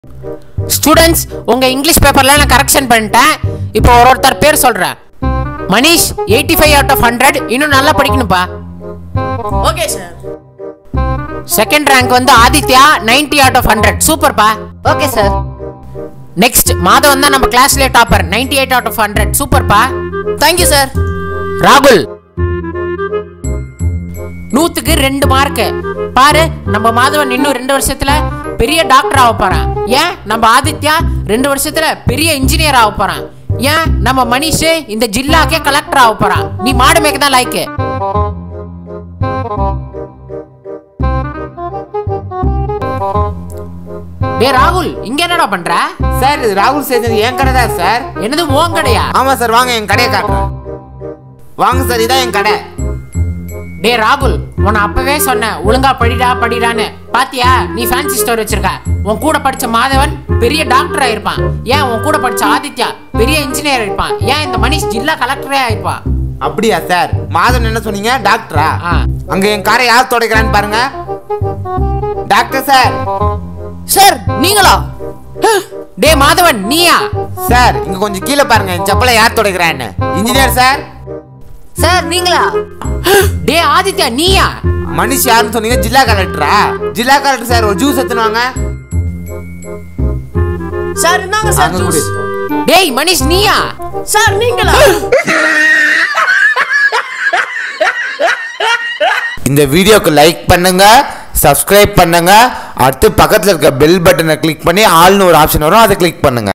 Students உங்க English பேப்பர்ல நான் கரெக்ஷன் பண்ணிட்டேன் இப்போ ஒரு ஒருத்தர் பேர் சொல்றேன் Manish eighty five out of hundred இன்னும் நல்லா படிக்கணும்ப்பா ஓகே சார் செகண்ட் ரேங்க் வந்து ஆதித்யா 90 அவுட் ஆஃப் ஹண்ட்ரட் சூப்பர்ப்பா ஓகே சார் நெக்ஸ்ட் மாதவன் தான் நம்ம கிளாஸ்லயே topper 98 eight out of hundred சூப்பர்ப்பா தேங்க்யூ சார் ராகுல் நூத்துக்கு ரெண்டு மார்க் பாரு நம்ம மாதவன் இன்னும் ரெண்டு வருஷத்துல பெரிய டாக்டர் ஆக போறான் ஏன் நம்ம ஆதித்யா ரெண்டு வருஷத்துல பெரிய இன்ஜினியர் ஆக போறான் ஏன் நம்ம மனிஷ் இந்த ஜில்லாக்கே கலெக்டர் ஆக போறான் நீ மாடு மேய்க்க தான் லைக்கு டே ராகுல் இங்க என்னடா பண்ற சார் இது ராகுல் செஞ்சது என் கடை தான் சார் என்னது உன் கடையா ஆமா சார் வாங்க என் கடையை காட்டுறேன் வாங்க சார் இதான் என் கடை டே ராகுல் உன்னை அப்பவே சொன்னேன் ஒழுங்கா படிடா படிடான்னு பாத்தியா நீ ஃபேன்சி ஸ்டோர் வச்சிருக்க உன் கூட படிச்ச மாதவன் பெரிய டாக்டர் ஆயிருப்பான் ஏன் உன் கூட படிச்ச ஆதித்யா பெரிய இன்ஜினியர் ஆயிருப்பான் ஏன் இந்த மனிஷ் ஜில்லா கலெக்டரே ஆயிருப்பான் அப்படியா சார் மாதம் என்ன சொன்னீங்க டாக்டரா ஆ. அங்க என் காரை யார் துடைக்கிறான்னு பாருங்க டாக்டர் சார் சார் நீங்களா டே மாதவன் நீயா சார் இங்க கொஞ்சம் கீழே பாருங்க என் செப்பலை யார் துடைக்கிறான்னு இன்ஜினியர் சார் சார் நீங்களா டே ஆதித்யா நீயா மனுஷ் யாருன்னு சொன்னீங்க ஜில்லா கலெக்டரா ஜில்லா கலெக்டர் சார் ஒரு ஜூஸ் எடுத்துன்னு வாங்க சார் இந்தாங்க சார் அங்க ஜூஸ் குடி. டேய் மனிஷ் நீயா சார் நீங்களா இந்த வீடியோக்கு லைக் பண்ணுங்க சப்ஸ்கிரைப் பண்ணுங்க அடுத்து பக்கத்துல இருக்க பெல் பட்டனை கிளிக் பண்ணி ஆல்னு ஒரு ஆப்ஷன் வரும் அதை கிளிக் பண்ணுங்க